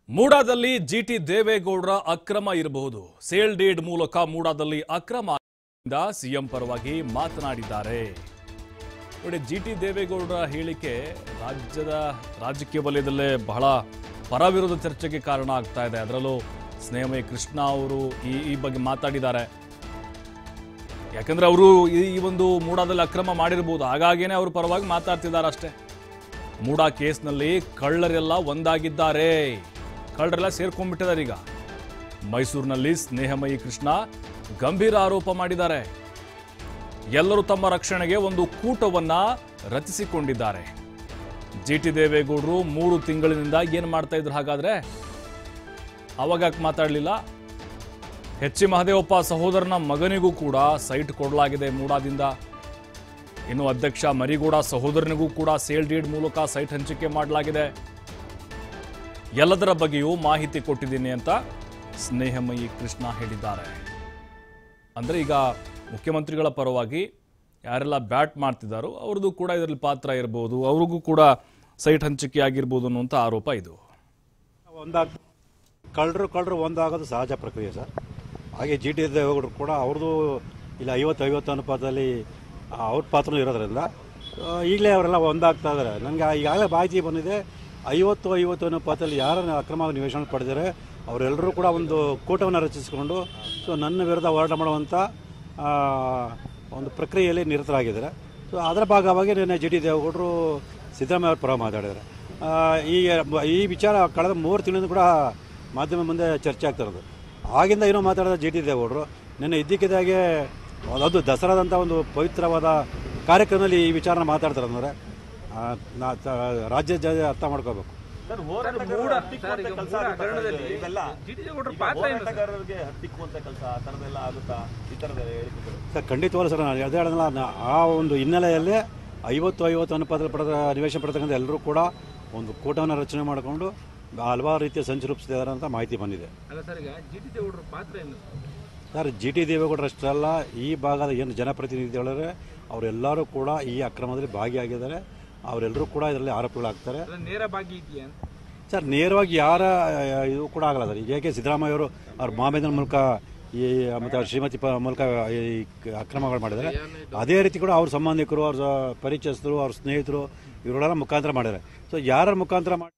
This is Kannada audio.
ಮೂಡಾದಲ್ಲಿ ಜಿಟಿ ದೇವೇಗೌಡರ ಅಕ್ರಮ ಇರಬಹುದು ಸೇಲ್ ಡೀಡ್ ಮೂಲಕ ಮೂಡಾದಲ್ಲಿ ಅಕ್ರಮ ಆಗಿದ್ದರಿಂದ ಸಿಎಂ ಪರವಾಗಿ ಮಾತನಾಡಿದ್ದಾರೆ ನೋಡಿ ಜಿಟಿ ದೇವೇಗೌಡರ ಹೇಳಿಕೆ ರಾಜ್ಯದ ರಾಜಕೀಯ ವಲಯದಲ್ಲೇ ಬಹಳ ಪರವಿರೋಧ ಚರ್ಚೆಗೆ ಕಾರಣ ಆಗ್ತಾ ಇದೆ ಅದರಲ್ಲೂ ಸ್ನೇಹಮಯ ಕೃಷ್ಣ ಅವರು ಈ ಈ ಬಗ್ಗೆ ಮಾತಾಡಿದ್ದಾರೆ ಯಾಕಂದ್ರೆ ಅವರು ಈ ಈ ಒಂದು ಮೂಡಾದಲ್ಲಿ ಅಕ್ರಮ ಮಾಡಿರ್ಬೋದು ಹಾಗಾಗೇನೆ ಅವರು ಪರವಾಗಿ ಮಾತಾಡ್ತಿದ್ದಾರೆ ಅಷ್ಟೇ ಮೂಡಾ ಕೇಸ್ನಲ್ಲಿ ಕಳ್ಳರೆಲ್ಲ ಒಂದಾಗಿದ್ದಾರೆ ಕಳ್ಳರೆಲ್ಲ ಸೇರ್ಕೊಂಡ್ಬಿಟ್ಟಿದ್ದಾರೆ ಈಗ ಮೈಸೂರಿನಲ್ಲಿ ಸ್ನೇಹಮಯಿ ಕೃಷ್ಣ ಗಂಭೀರ ಆರೋಪ ಮಾಡಿದ್ದಾರೆ ಎಲ್ಲರೂ ತಮ್ಮ ರಕ್ಷಣೆಗೆ ಒಂದು ಕೂಟವನ್ನ ರಚಿಸಿಕೊಂಡಿದ್ದಾರೆ ಜಿ ಟಿ ದೇವೇಗೌಡರು ಮೂರು ತಿಂಗಳಿನಿಂದ ಏನು ಮಾಡ್ತಾ ಇದ್ರು ಹಾಗಾದ್ರೆ ಅವಾಗ ಯಾಕೆ ಮಾತಾಡಲಿಲ್ಲ ಎಚ್ ಸಿ ಮಹದೇವಪ್ಪ ಸಹೋದರನ ಮಗನಿಗೂ ಕೂಡ ಸೈಟ್ ಕೊಡಲಾಗಿದೆ ಮೂಡಾದಿಂದ ಇನ್ನು ಅಧ್ಯಕ್ಷ ಮರಿಗೌಡ ಸಹೋದರನಿಗೂ ಕೂಡ ಸೇಲ್ ಡೀಡ್ ಮೂಲಕ ಸೈಟ್ ಹಂಚಿಕೆ ಮಾಡಲಾಗಿದೆ ಎಲ್ಲದರ ಬಗ್ಗೆಯೂ ಮಾಹಿತಿ ಕೊಟ್ಟಿದ್ದೀನಿ ಅಂತ ಸ್ನೇಹಮಯಿ ಕೃಷ್ಣ ಹೇಳಿದ್ದಾರೆ ಅಂದರೆ ಈಗ ಮುಖ್ಯಮಂತ್ರಿಗಳ ಪರವಾಗಿ ಯಾರೆಲ್ಲ ಬ್ಯಾಟ್ ಮಾಡ್ತಿದ್ದಾರೋ ಅವ್ರದ್ದು ಕೂಡ ಇದರಲ್ಲಿ ಪಾತ್ರ ಇರ್ಬೋದು ಅವ್ರಿಗೂ ಕೂಡ ಸೈಟ್ ಹಂಚಿಕೆ ಆಗಿರ್ಬೋದು ಅನ್ನುವಂಥ ಆರೋಪ ಇದು ಒಂದಾಗ ಕಳ್ಳರು ಕಳ್ಳರು ಒಂದಾಗೋದು ಸಹಜ ಪ್ರಕ್ರಿಯೆ ಸರ್ ಹಾಗೆ ಜಿ ಟಿ ದೇವೇಗೌಡರು ಕೂಡ ಅವ್ರದ್ದು ಇಲ್ಲ ಐವತ್ತು ಐವತ್ತು ಅನುಪಾತದಲ್ಲಿ ಆ, ಅವ್ರ ಪಾತ್ರನೂ ಇರೋದ್ರಿಂದ ಆ, ಈಗಲೇ ಅವರೆಲ್ಲ ಒಂದಾಗ್ತಾ ಇದ್ದಾರೆ ನನಗೆ ಈಗಾಗಲೇ ಮಾಹಿತಿ ಬಂದಿದೆ ಐವತ್ತು ಐವತ್ತು ಅನುಪಾತದಲ್ಲಿ ಯಾರನ್ನು ಅಕ್ರಮ ನಿವೇಶನ ಪಡೆದಿದ್ದಾರೆ ಅವರೆಲ್ಲರೂ ಕೂಡ ಒಂದು ಕೂಟವನ್ನು ರಚಿಸಿಕೊಂಡು ಸೊ ನನ್ನ ವಿರುದ್ಧ ಹೋರಾಟ ಮಾಡುವಂಥ ಆ, ಒಂದು ಪ್ರಕ್ರಿಯೆಯಲ್ಲಿ ನಿರತರಾಗಿದ್ದಾರೆ ಸೊ ಅದರ ಭಾಗವಾಗಿ ನಿನ್ನೆ ಜಿ ಟಿ ದೇವೇಗೌಡರು ಸಿದ್ದರಾಮಯ್ಯ ಅವ್ರ ಪರ ಮಾತಾಡಿದ್ದಾರೆ ಆ, ಈ ಈ ವಿಚಾರ ಕಳೆದ ಮೂರು ತಿಂಗಳಿಂದ ಕೂಡ ಮಾಧ್ಯಮ ಮುಂದೆ ಚರ್ಚೆ ಆಗ್ತಾ ಇರೋದು ಆಗಿಂದ ಏನೋ ಮಾತಾಡಿದ ಜಿ ಟಿ ದೇವೇಗೌಡರು ನಿನ್ನೆ ಇದ್ದಕ್ಕಿದ್ದಾಗೆ ಅದು ದಸರಾದಂಥ ಒಂದು ಪವಿತ್ರವಾದ ಕಾರ್ಯಕ್ರಮದಲ್ಲಿ ಈ ವಿಚಾರನ ಮಾತಾಡ್ತಾರೆ ಅಂದರೆ ನಾ ತ- ರಾಜ್ಯ ಜನ ಅರ್ಥ ಮಾಡ್ಕೋಬೇಕು ಹೋರಾಟಗಾರರಿಗೆ ಹತ್ತಿಕ್ಕುವಂತ ಕೆಲಸ ಆ ಥರದ್ದೆಲ್ಲ ಆಗುತ್ತಾ ಈ ಥರದ ಹೇಳಿಕೆಗಳು ಸರ್ ಖಂಡಿತವಾಗ್ಲೂ ಸರ್ ನಾನು ಅದೇ ಹೇಳಿದ್ನಲ್ಲ, ನಾ- ಆ ಒಂದು ಹಿನ್ನೆಲೆಯಲ್ಲಿ ಐವತ್ತು ಐವತ್ತು ಅನುಪಾತದಲ್ಲಿ ಪಡೆದ ನಿವೇಶನ ಪಡೆತಕ್ಕಂಥ ಎಲ್ಲರೂ ಕೂಡ ಒಂದು ಕೂಟವನ್ನು ರಚನೆ ಮಾಡಿಕೊಂಡು ಹಲವಾರು ರೀತಿಯ ಸಂಚು ರೂಪಿಸಿದ್ದಾರೆ ಅಂತ ಮಾಹಿತಿ ಬಂದಿದೆ ಅಲ್ಲ ಸರ್ ಈಗ ಜಿ ಟಿ ದೇವೇಗೌಡರ ಪಾತ್ರ ಏನು ಸರ್ ಜಿ ಟಿ ದೇವೇಗೌಡರಷ್ಟಲ್ಲ ಈ ಭಾಗದ ಏನು ಜನಪ್ರತಿನಿಧಿಗಳೇ ಅವರೆಲ್ಲರೂ ಕೂಡ ಈ ಅಕ್ರಮದಲ್ಲಿ ಭಾಗಿಯಾಗಿದ್ದಾರೆ ಅವರೆಲ್ಲರೂ ಕೂಡ ಇದರಲ್ಲಿ ಆರೋಪಿಗಳಾಗ್ತಾರೆ ಅಲ್ಲ ನೇರ ಭಾಗಿ ಇದೆಯಾ ಅಂತ ಸರ್ ನೇರವಾಗಿ ಯಾರ ಆ, ಇದು ಕೂಡ ಆಗಲ್ಲ ಸರ್ ಈಗ ಏಕೆ ಸಿದ್ದರಾಮಯ್ಯ ಅವರು ಅವ್ರ ಮಾಮೇದನ ಮೂಲಕ ಈ ಮತ್ತು ಅವ್ರ ಶ್ರೀಮತಿ ಪ ಮೂಲಕ ಈ ಕ- ಅಕ್ರಮಗಳು ಮಾಡಿದ್ದಾರೆ ಅದೇ ರೀತಿ ಕೂಡ ಅವ್ರ ಸಂಬಂಧಿಕರು ಅವ್ರ ಪರಿಚಯಸ್ಥರು ಅವ್ರ ಸ್ನೇಹಿತರು ಇವರೆಲ್ಲ ಮುಖಾಂತರ ಮಾಡಿದ್ದಾರೆ ಸೊ ಯಾರ ಮುಖಾಂತರ ಮಾಡಿ